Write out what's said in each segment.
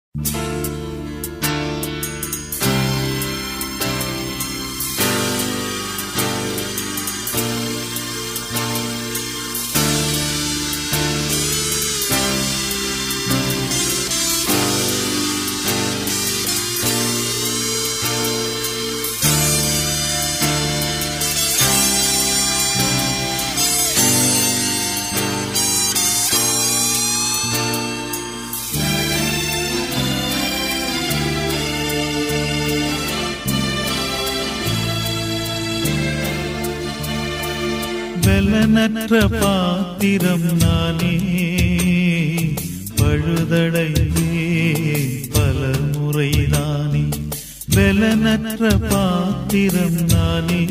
பலனற்ற பாத்திரம் நானே பழுதடைந்தே பல முறைதானே பலனற்ற பாத்திரம் நானே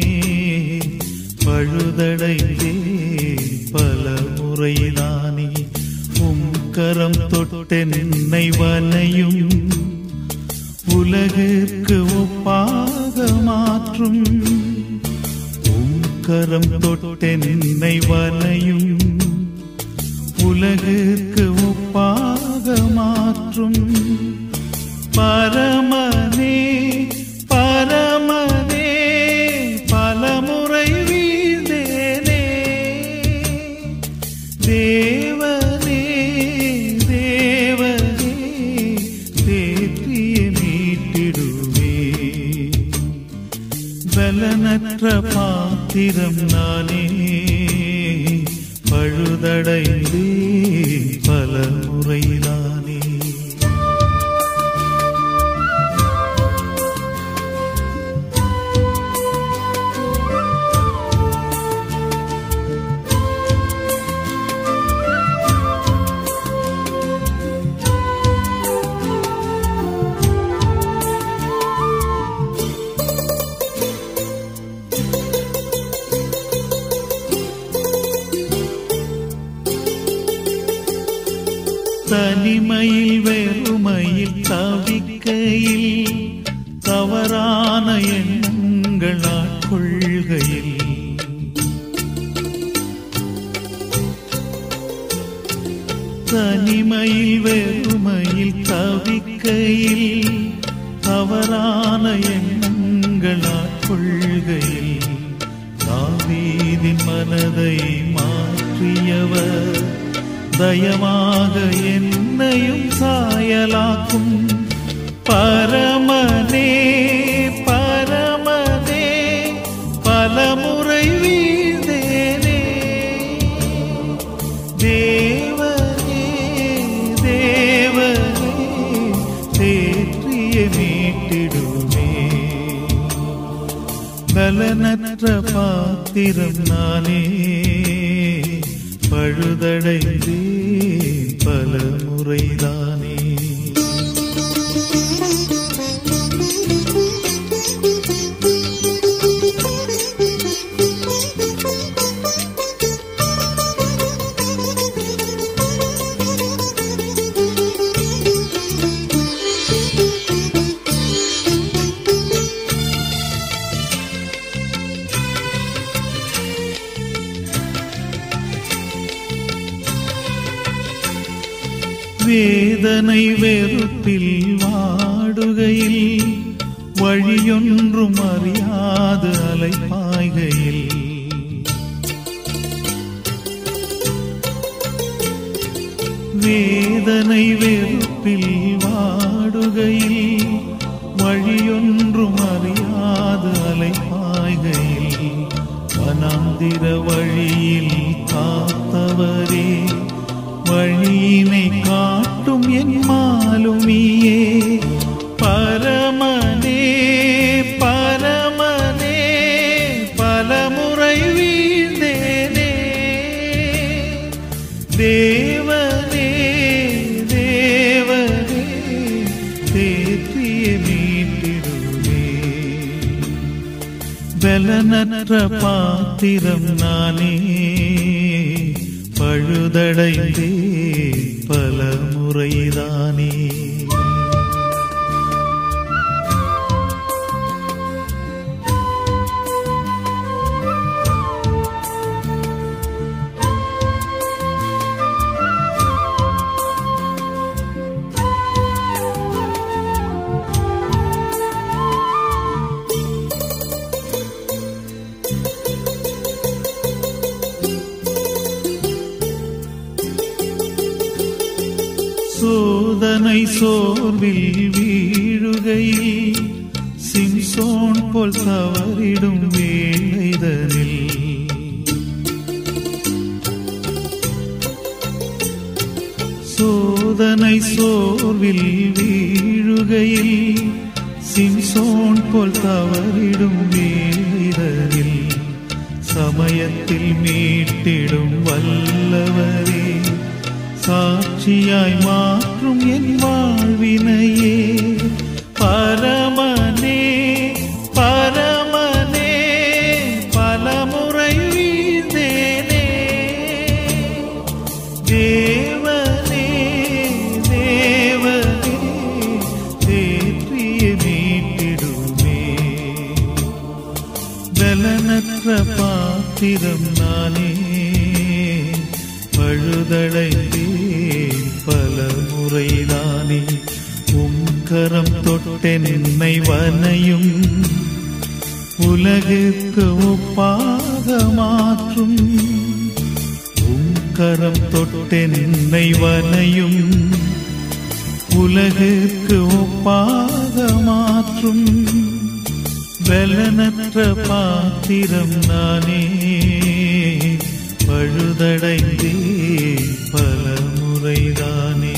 பழுதடைந்தே பல முறைதானே உம் கரம் தொட்டென்னை வனையும் உலகிற்கு ஒப்பாக மாற்றும் உம் கரம் தொட்டென்னை வனையும் உலகிற்கு ஒப்பாக மாற்றும் பரமனே பரமனே பலமுறை வீழ்ந்தேனே தேவனே தேவனே தேற்றிய மீட்டிடுவே பலனற்ற பாத்திரம் நானே பழுதடைந்தே பல முறைதானே தனிமையில் வெறுமையில் தவிக்கையில் தவறான எண்ணங்கள் ஆட்கொள்கையில் தனிமையில் வெறுமையில் தவிக்கையில் தவறான எண்ணங்கள் ஆட்கொள்கையில் தாவீதின் மனதை மாற்றியவர் தயமாக என்னையும் சாயலாக்கும் பரமனே பரமனே பலமுறை வீழ்ந்தேனே தேவனே தேவனே தேற்றிய மீட்டிடுமே பலனற்ற பாத்திரம் நானே பழுதடைந்தே பல முறைதானே வேதனை வெறுப்பில் வாடுகையில் வழியொன்றும் அறியாது அலைப்பாய்கையில் வேதனை வெறுப்பில் வாடுகையில் வழியொன்றும் அறியாது அலைப்பாய்கையில் வனாந்திர வழியில் காத்தவரே வழியினை காட்டும் என் மாலுமியே பரமனே பரமனே பலமுறை வீழ்ந்தேனே தேவனே தேவனே தேற்றிய மீட்டிடுவே பலனற்ற பாத்திரம் நானே பழுதடைந்தே பல முறைதானே சோதனை சோர்வில் வீழுகையில் சிம்சோன் போல் தவறிடும் வேளைதனில் சோதனை சோர்வில் வீழுகையில் சிம்சோன் போல் தவறிடும் வேளைதனில் சமயத்தில் மீட்டிடும் வல்லவரே சாட்சியாய் மாற்றும் என் வாழ்வினையே பரமனே பரமனே பலமுறை வீழ்ந்தேனே தேவனே தேவனே தேற்றிய மீட்டிடுமே பலனற்ற பாத்திரம் நானே பழுதடைந்தேன் பல முறைதானே உம் கரம் தொட்டென்னை வனையும் உலகுக்கு ஒப்பாக மாற்றும் உம் கரம் தொட்டென்னை வனையும் உலகுக்கு ஒப்பாக மாற்றும் பலனற்ற பாத்திரம் நானே பழுதடைந்தே பல முறைதானே